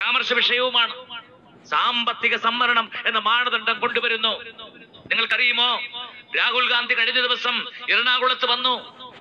പരാമർശ വിഷയവുമാണ് സാമ്പത്തിക സംവരണം എന്ന മാനദണ്ഡം കൊണ്ടുവരുന്നു നിങ്ങൾക്കറിയുമോ രാഹുൽ ഗാന്ധി കഴിഞ്ഞ ദിവസം എറണാകുളത്ത് വന്നു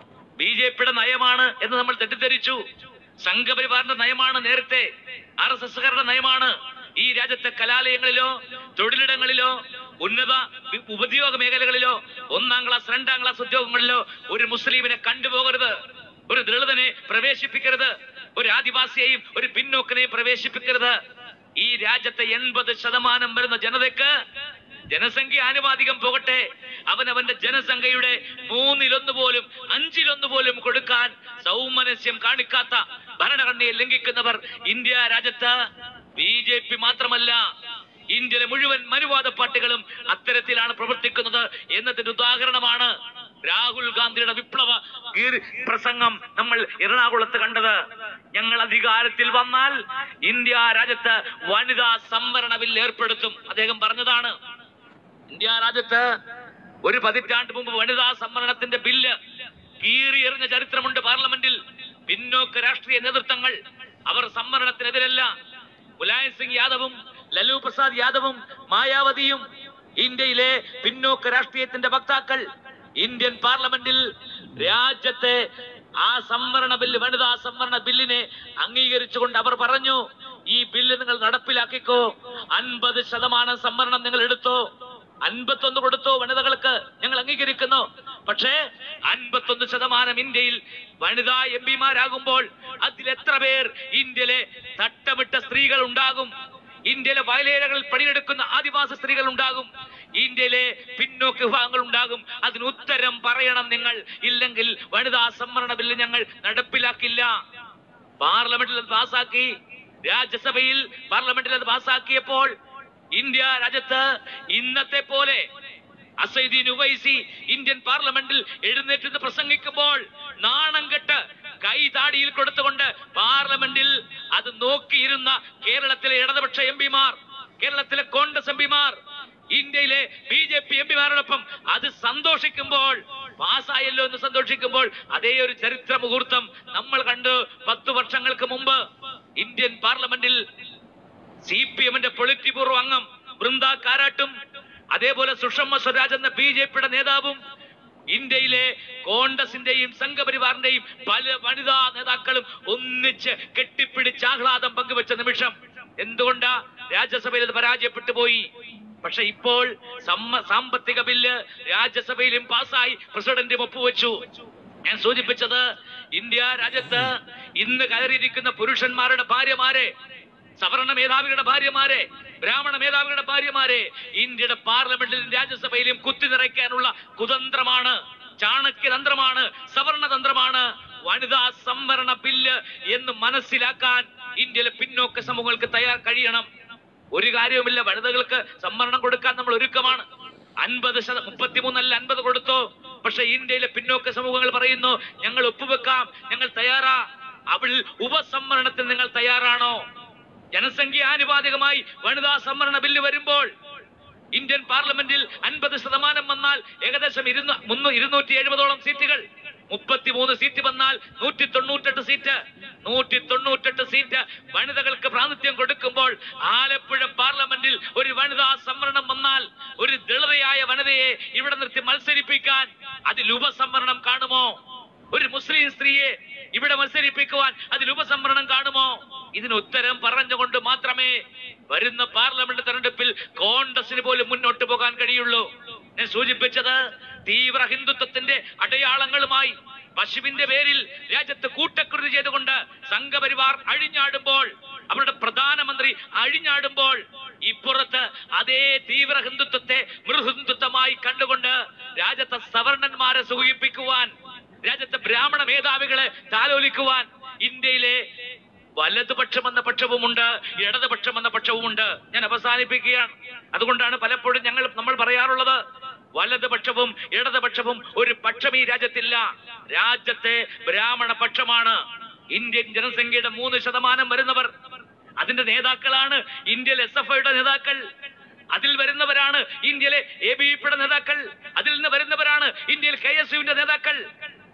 ബി ജെ പിയുടെ നയമാണ് എന്ന് നമ്മൾ തെറ്റിദ്ധരിച്ചു സംഘപരിവാറിന്റെ നയമാണ് നേരത്തെ ആർ എസ് എസ്കാരുടെ നയമാണ് ഈ രാജ്യത്തെ കലാലയങ്ങളിലോ തൊഴിലിടങ്ങളിലോ ഉന്നത വി- ഉപദ്യോഗ മേഖലകളിലോ ഒന്നാം ക്ലാസ് രണ്ടാം ക്ലാസ് ഉദ്യോഗങ്ങളിലോ ഒരു മുസ്ലിമിനെ കണ്ടുപോകരുത് ഒരു ദളിതനെ പ്രവേശിപ്പിക്കരുത് ഒരു ആദിവാസിയെയും ഒരു പിന്നോക്കനെയും പ്രവേശിപ്പിക്കരുത് ഈ രാജ്യത്തെ എൺപത് ശതമാനം വരുന്ന ജനതയ്ക്ക് ജനസംഖ്യ ആനുപാതികം പോകട്ടെ അവനവന്റെ ജനസംഖ്യയുടെ മൂന്നിലൊന്ന് പോലും അഞ്ചിലൊന്ന് പോലും കൊടുക്കാൻ സൗമനസ്യം കാണിക്കാത്ത ഭരണഘടനയെ ലംഘിക്കുന്നവർ ഇന്ത്യ രാജ്യത്ത് ബി ജെ പി മാത്രമല്ല ഇന്ത്യയിലെ മുഴുവൻ മനുവാദ പാർട്ടികളും അത്തരത്തിലാണ് പ്രവർത്തിക്കുന്നത് എന്നതിന്റെ ഉദാഹരണമാണ് രാഹുൽ ഗാന്ധിയുടെ വിപ്ലവ ഗീർ- പ്രസംഗം നമ്മൾ എറണാകുളത്ത് കണ്ടത് ഞങ്ങൾ അധികാരത്തിൽ വന്നാൽ ഇന്ത്യ രാജ്യത്ത് വനിതാ സംവരണ ബിൽ ഏർപ്പെടുത്തും അദ്ദേഹം പറഞ്ഞതാണ് ഇന്ത്യ രാജ്യത്ത് ഒരു പതിറ്റാണ്ട് മുമ്പ് വനിതാ സംവരണത്തിന്റെ ബില്ല് കീറിയെറിഞ്ഞ ചരിത്രമുണ്ട് പാർലമെന്റിൽ പിന്നോക്ക രാഷ്ട്രീയ നേതൃത്വങ്ങൾ അവർ സംവരണത്തിനെതിരല്ല മുലായം സിംഗ് യാദവും ലലു പ്രസാദ് യാദവും മായാവതിയും ഇന്ത്യയിലെ പിന്നോക്ക രാഷ്ട്രീയത്തിന്റെ വക്താക്കൾ ഇന്ത്യൻ പാർലമെന്റിൽ രാജ്യത്തെ ആ സംവരണ ബില്ല് വനിതാ സംവരണ ബില്ലിനെ അംഗീകരിച്ചുകൊണ്ട് അവർ പറഞ്ഞു ഈ ബില്ല് നിങ്ങൾ നടപ്പിലാക്കിക്കോ അൻപത് ശതമാനം സംവരണം നിങ്ങൾ എടുത്തോ അൻപത്തൊന്ന് കൊടുത്തോ വനിതകൾക്ക് ഞങ്ങൾ അംഗീകരിക്കുന്നു പക്ഷേ അൻപത്തൊന്ന് ശതമാനം ഇന്ത്യയിൽ വനിതാ എം പിമാരാകുമ്പോൾ അതിൽ എത്ര പേർ ഇന്ത്യയിലെ തട്ടമിട്ട സ്ത്രീകൾ ഉണ്ടാകും ഇന്ത്യയിലെ വയലേലകളിൽ പണിയെടുക്കുന്ന ആദിവാസി സ്ത്രീകൾ ഉണ്ടാകും ഇന്ത്യയിലെ പിന്നോക്ക വിഭാഗങ്ങൾ ഉണ്ടാകും അതിന് ഉത്തരം പറയണം നിങ്ങൾ ഇല്ലെങ്കിൽ വനിതാ സംവരണ ബില്ല് ഞങ്ങൾ നടപ്പിലാക്കില്ല പാർലമെന്റിൽ അത് പാസാക്കി രാജ്യസഭയിൽ പാർലമെന്റിൽ അത് പാസാക്കിയപ്പോൾ ഇന്ത്യ രാജ്യത്ത് ഇന്നത്തെ പോലെ അസൈദീൻ ഉവൈസി ഇന്ത്യൻ പാർലമെന്റിൽ എഴുന്നേറ്റ് നിന്ന് പ്രസംഗിക്കുമ്പോൾ നാണം കെട്ട് കൈ താടിയിൽ കൊടുത്തുകൊണ്ട് പാർലമെന്റിൽ അത് നോക്കിയിരുന്ന കേരളത്തിലെ ഇടതുപക്ഷ എം പിമാർ കേരളത്തിലെ കോൺഗ്രസ് എം പിമാർ ഇന്ത്യയിലെ ബി ജെ പി എം പിമാരോടൊപ്പം അത് സന്തോഷിക്കുമ്പോൾ പാസ്സായല്ലോ എന്ന് സന്തോഷിക്കുമ്പോൾ അതേ ഒരു ചരിത്ര മുഹൂർത്തം നമ്മൾ കണ്ടു പത്തു വർഷങ്ങൾക്ക് മുമ്പ് ഇന്ത്യൻ പാർലമെന്റിൽ സി പി എമ്മിന്റെ പൊളിറ്റി പൂർവ്വ അംഗം വൃന്ദ കാരാട്ടും അതേപോലെ സുഷമ സ്വരാജ് എന്ന ബി ജെ പിയുടെ നേതാവും ഇന്ത്യയിലെ കോൺഗ്രസിന്റെയും സംഘപരിവാറിന്റെയും പല വനിതാ നേതാക്കളും ഒന്നിച്ച് കെട്ടിപ്പിടിച്ച് ആഹ്ലാദം പങ്കുവെച്ച നിമിഷം എന്തുകൊണ്ടാ രാജ്യസഭയിൽ അത് പരാജയപ്പെട്ടു പോയി പക്ഷെ ഇപ്പോൾ സമ്മ- സാമ്പത്തിക ബില്ല് രാജ്യസഭയിലും പാസ്സായി പ്രസിഡന്റും ഒപ്പുവെച്ചു ഞാൻ സൂചിപ്പിച്ചത് ഇന്ത്യ രാജ്യത്ത് ഇന്ന് കയറിയിരിക്കുന്ന പുരുഷന്മാരുടെ ഭാര്യമാരെ സവർണ മേധാവികളുടെ ഭാര്യമാരെ ബ്രാഹ്മണ മേധാവികളുടെ ഭാര്യമാരെ ഇന്ത്യയുടെ പാർലമെന്റിലും രാജ്യസഭയിലും കുത്തി നിറയ്ക്കാനുള്ള കുതന്ത്രമാണ് ചാണക്യതന്ത്രമാണ് സവർണതന്ത്രമാണ് വനിതാ സംവരണ ബില്ല് എന്ന് മനസ്സിലാക്കാൻ ഇന്ത്യയിലെ പിന്നോക്ക സമൂഹങ്ങൾക്ക് തയ്യാർ കഴിയണം ഒരു കാര്യവുമില്ല വനിതകൾക്ക് സംവരണം കൊടുക്കാൻ നമ്മൾ ഒരുക്കമാണ് അൻപത് ശത മുപ്പത്തിമൂന്നല്ല അൻപത് കൊടുത്തു പക്ഷെ ഇന്ത്യയിലെ പിന്നോക്ക സമൂഹങ്ങൾ പറയുന്നു ഞങ്ങൾ ഒപ്പുവെക്കാം ഞങ്ങൾ തയ്യാറാ അവൾ ഉപസംവരണത്തിൽ നിങ്ങൾ തയ്യാറാണോ ജനസംഖ്യ ആനുപാതികമായി വനിതാ സംവരണ ബില്ല് വരുമ്പോൾ ഇന്ത്യൻ പാർലമെന്റിൽ അൻപത് ശതമാനം വന്നാൽ ഏകദേശം ഇരുന്ന മുന്നൂ ഇരുന്നൂറ്റി എഴുപതോളം സീറ്റുകൾ മുപ്പത്തിമൂന്ന് സീറ്റ് വന്നാൽ നൂറ്റി തൊണ്ണൂറ്റെട്ട് സീറ്റ് നൂറ്റി തൊണ്ണൂറ്റെട്ട് സീറ്റ് വനിതകൾക്ക് പ്രാതിനിധ്യം കൊടുക്കുമ്പോൾ ആലപ്പുഴ പാർലമെന്റിൽ ഒരു വനിതാ സംവരണം വന്നാൽ ഒരു ദളിതയായ വനിതയെ ഇവിടെ നിർത്തി മത്സരിപ്പിക്കാൻ അതിൽ ഉപസംവരണം കാണുമോ ഒരു മുസ്ലിം സ്ത്രീയെ ഇവിടെ മത്സരിപ്പിക്കുവാൻ അതിൽ ഉപസംവരണം കാണുമോ ഇതിന് ഉത്തരം പറഞ്ഞുകൊണ്ട് മാത്രമേ വരുന്ന പാർലമെന്റ് തെരഞ്ഞെടുപ്പിൽ കോൺഗ്രസിന് പോലും മുന്നോട്ട് പോകാൻ കഴിയുള്ളൂ ഞാൻ സൂചിപ്പിച്ചത് തീവ്ര ഹിന്ദുത്വത്തിന്റെ അടയാളങ്ങളുമായി പശുവിന്റെ പേരിൽ രാജ്യത്ത് കൂട്ടക്കുരുതി ചെയ്തുകൊണ്ട് സംഘപരിവാർ അഴിഞ്ഞാടുമ്പോൾ അവരുടെ പ്രധാനമന്ത്രി അഴിഞ്ഞാടുമ്പോൾ ഇപ്പുറത്ത് അതേ തീവ്ര ഹിന്ദുത്വത്തെ മൃഹിന്ദുത്വമായി കണ്ടുകൊണ്ട് രാജ്യത്തെ സവർണന്മാരെ സൂചിപ്പിക്കുവാൻ രാജ്യത്തെ ബ്രാഹ്മണ മേധാവികളെ താലോലിക്കുവാൻ ഇന്ത്യയിലെ വലതുപക്ഷം എന്ന പക്ഷവുമുണ്ട് ഇടതുപക്ഷം എന്ന പക്ഷവുമുണ്ട് ഞാൻ അവസാനിപ്പിക്കുകയാണ് അതുകൊണ്ടാണ് പലപ്പോഴും ഞങ്ങൾ നമ്മൾ പറയാറുള്ളത് വലതുപക്ഷവും ഇടതുപക്ഷവും ഒരു പക്ഷം ഈ രാജ്യത്തില്ല രാജ്യത്തെ ബ്രാഹ്മണ പക്ഷമാണ് ഇന്ത്യൻ ജനസംഖ്യയുടെ മൂന്ന് ശതമാനം വരുന്നവർ അതിന്റെ നേതാക്കളാണ് ഇന്ത്യയിൽ എസ് എഫ് ഐയുടെ നേതാക്കൾ അതിൽ വരുന്നവരാണ് ഇന്ത്യയിലെ എ ബി പിയുടെ നേതാക്കൾ അതിൽ നിന്ന് വരുന്നവരാണ് ഇന്ത്യയിൽ കെ എസ് യുവിന്റെ നേതാക്കൾ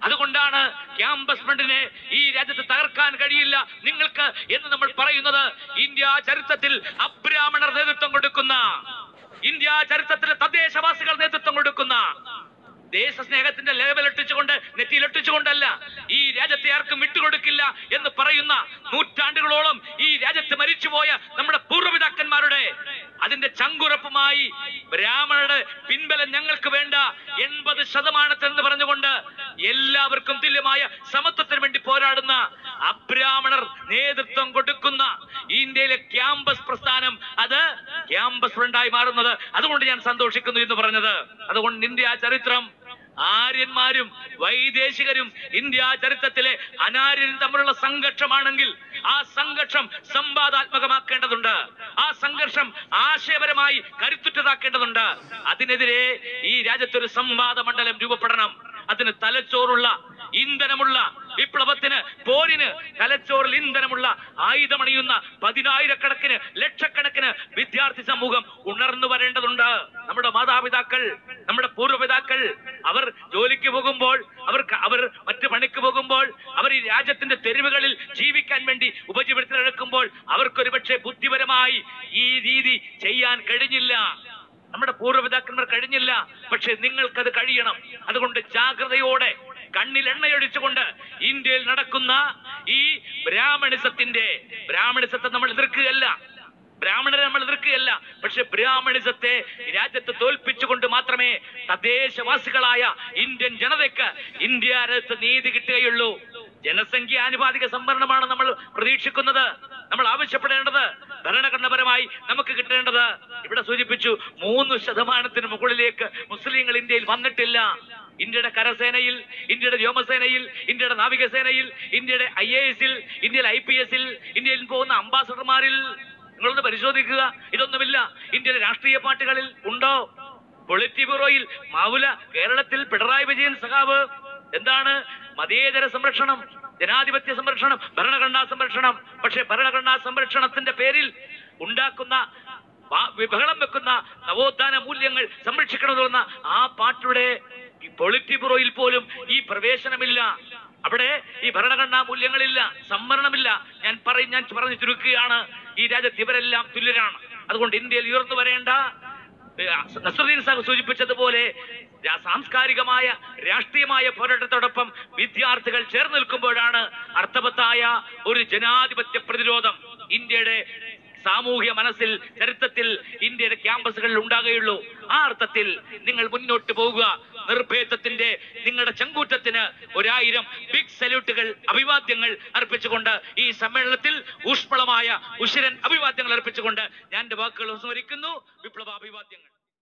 അതുകൊണ്ടാണ് ക്യാമ്പസ് ഫ്രണ്ടിനെ ഈ രാജ്യത്ത് തകർക്കാൻ കഴിയില്ല നിങ്ങൾക്ക് എന്ന് നമ്മൾ പറയുന്നത് ഇന്ത്യ ചരിത്രത്തിൽ അബ്രാഹ്മണർ നേതൃത്വം കൊടുക്കുന്ന ഇന്ത്യ ചരിത്രത്തിലെ തദ്ദേശവാസികൾ നേതൃത്വം കൊടുക്കുന്ന ദേശസ്നേഹത്തിന്റെ ലേബൽ ഒട്ടിച്ചുകൊണ്ട് നെറ്റിയിൽ ഒട്ടിച്ചുകൊണ്ടല്ല ഈ രാജ്യത്തെ ആർക്കും വിട്ടുകൊടുക്കില്ല എന്ന് പറയുന്ന നൂറ്റാണ്ടുകളോളം ഈ രാജ്യത്ത് മരിച്ചുപോയ നമ്മുടെ പൂർവ്വപിതാക്കന്മാരുടെ അതിന്റെ ചങ്കുറപ്പുമായി ബ്രാഹ്മണരുടെ പിൻബലം ഞങ്ങൾക്ക് വേണ്ട എൺപത് ശതമാനത്തിൽ എന്ന് പറഞ്ഞുകൊണ്ട് എല്ലാവർക്കും തുല്യമായ സമത്വത്തിന് വേണ്ടി പോരാടുന്ന അബ്രാഹ്മണർ നേതൃത്വം കൊടുക്കുന്ന ഇന്ത്യയിലെ ക്യാമ്പസ് പ്രസ്ഥാനം അത് ക്യാമ്പസ് ഫ്രണ്ടായി മാറുന്നത് അതുകൊണ്ട് ഞാൻ സന്തോഷിക്കുന്നു എന്ന് പറഞ്ഞത് അതുകൊണ്ട് ഇന്ത്യ ചരിത്രം ആര്യന്മാരും വൈദേശികരും ഇന്ത്യ ചരിത്രത്തിലെ അനാര്യരും തമ്മിലുള്ള സംഘർഷമാണെങ്കിൽ ആ സംഘർഷം സംവാദാത്മകമാക്കേണ്ടതുണ്ട് ആ സംഘർഷം ആശയപരമായി കരുത്തുറ്റതാക്കേണ്ടതുണ്ട് അതിനെതിരെ ഈ രാജ്യത്തൊരു സംവാദ മണ്ഡലം രൂപപ്പെടണം അതിന് തലച്ചോറുള്ള ഇന്ധനമുള്ള വിപ്ലവത്തിന് പോരിന് തലച്ചോറിൽ ഇന്ധനമുള്ള ആയുധമണിയുന്ന പതിനായിരക്കണക്കിന് ലക്ഷക്കണക്കിന് വിദ്യാർത്ഥി സമൂഹം ഉണർന്നു വരേണ്ടതുണ്ട് നമ്മുടെ മാതാപിതാക്കൾ നമ്മുടെ പൂർവ്വപിതാക്കൾ അവർ ജോലിക്ക് പോകുമ്പോൾ അവർ അവർ മറ്റു പണിക്ക് പോകുമ്പോൾ അവർ ഈ രാജ്യത്തിന്റെ തെരുവുകളിൽ ജീവിക്കാൻ വേണ്ടി ഉപജീവനത്തിലെടുക്കുമ്പോൾ അവർക്കൊരു പക്ഷേ ബുദ്ധിപരമായി ഈ രീതി ചെയ്യാൻ കഴിഞ്ഞില്ല നമ്മുടെ പൂർവ്വപിതാക്കന്മാർ കഴിഞ്ഞില്ല പക്ഷെ നിങ്ങൾക്കത് കഴിയണം അതുകൊണ്ട് ജാഗ്രതയോടെ കണ്ണിൽ എണ്ണയൊഴിച്ചുകൊണ്ട് ഇന്ത്യയിൽ നടക്കുന്ന ഈ ബ്രാഹ്മണിസത്തിന്റെ ബ്രാഹ്മണിസത്തെ നമ്മൾ എതിർക്കുകയല്ല ബ്രാഹ്മണരെ നമ്മൾ എതിർക്കുകയല്ല പക്ഷെ ബ്രാഹ്മണിസത്തെ രാജ്യത്ത് തോൽപ്പിച്ചുകൊണ്ട് മാത്രമേ തദ്ദേശവാസികളായ ഇന്ത്യൻ ജനതയ്ക്ക് ഇന്ത്യ രാജ്യത്ത് നീതി കിട്ടുകയുള്ളൂ ജനസംഖ്യ ആനുപാതിക സംവരണമാണ് നമ്മൾ പ്രതീക്ഷിക്കുന്നത് നമ്മൾ ആവശ്യപ്പെടേണ്ടത് ഭരണഘടനാപരമായി നമുക്ക് കിട്ടേണ്ടത് ഇവിടെ സൂചിപ്പിച്ചു മൂന്ന് ശതമാനത്തിന് മുകളിലേക്ക് മുസ്ലിങ്ങൾ ഇന്ത്യയിൽ വന്നിട്ടില്ല ഇന്ത്യയുടെ കരസേനയിൽ ഇന്ത്യയുടെ വ്യോമസേനയിൽ ഇന്ത്യയുടെ നാവികസേനയിൽ ഇന്ത്യയുടെ ഐ എ എസിൽ ഇന്ത്യയിൽ ഐ പി എസിൽ ഇന്ത്യയിൽ പോകുന്ന അംബാസഡർമാരിൽ നിങ്ങളൊന്ന് പരിശോധിക്കുക ഇതൊന്നുമില്ല ഇന്ത്യയിലെ രാഷ്ട്രീയ പാർട്ടികളിൽ ഉണ്ടോ പൊളിറ്റി ബ്യൂറോയിൽ മൗല കേരളത്തിൽ പിണറായി വിജയൻ സഖാവ് എന്താണ് മതേതര സംരക്ഷണം ജനാധിപത്യ സംരക്ഷണം ഭരണഘടനാ സംരക്ഷണം പക്ഷെ ഭരണഘടനാ സംരക്ഷണത്തിന്റെ പേരിൽ ഉണ്ടാക്കുന്ന വാ- ബഹളം വെക്കുന്ന നവോത്ഥാന മൂല്യങ്ങൾ സംരക്ഷിക്കണമെന്ന ആ പാർട്ടിയുടെ ഈ പൊളിറ്റി ബ്യൂറോയിൽ പോലും ഈ പ്രവേശനമില്ല അവിടെ ഈ ഭരണഘടനാ മൂല്യങ്ങളില്ല സംവരണമില്ല ഞാൻ പറയും ഞാൻ പറഞ്ഞു ചുരുക്കുകയാണ് ഈ രാജ്യത്ത് ഇവരെല്ലാം തുല്യരാണ് അതുകൊണ്ട് ഇന്ത്യയിൽ ഉയർന്നു വരേണ്ട ഏഹ് നസറുദ്ദീൻ സാഹിബ് സൂചിപ്പിച്ചതുപോലെ രാ- സാംസ്കാരികമായ രാഷ്ട്രീയമായ പോരാട്ടത്തോടൊപ്പം വിദ്യാർത്ഥികൾ ചേർന്ന് നിൽക്കുമ്പോഴാണ് അർത്ഥവത്തായ ഒരു ജനാധിപത്യ പ്രതിരോധം ഇന്ത്യയുടെ സാമൂഹ്യ മനസ്സിൽ ചരിത്രത്തിൽ ഇന്ത്യയുടെ ക്യാമ്പസുകളിൽ ഉണ്ടാകുകയുള്ളൂ ആ അർത്ഥത്തിൽ നിങ്ങൾ മുന്നോട്ട് പോകുക നിർഭേദത്തിന്റെ നിങ്ങളുടെ ചങ്കൂറ്റത്തിന് ഒരായിരം ബിഗ് സല്യൂട്ടുകൾ അഭിവാദ്യങ്ങൾ അർപ്പിച്ചുകൊണ്ട് ഈ സമ്മേളനത്തിൽ ഊഷ്മളമായ ഉശിരൻ അഭിവാദ്യങ്ങൾ അർപ്പിച്ചുകൊണ്ട് ഞാൻ എന്റെ വാക്കുകൾ സ്മരിക്കുന്നു വിപ്ലവ അഭിവാദ്യങ്ങൾ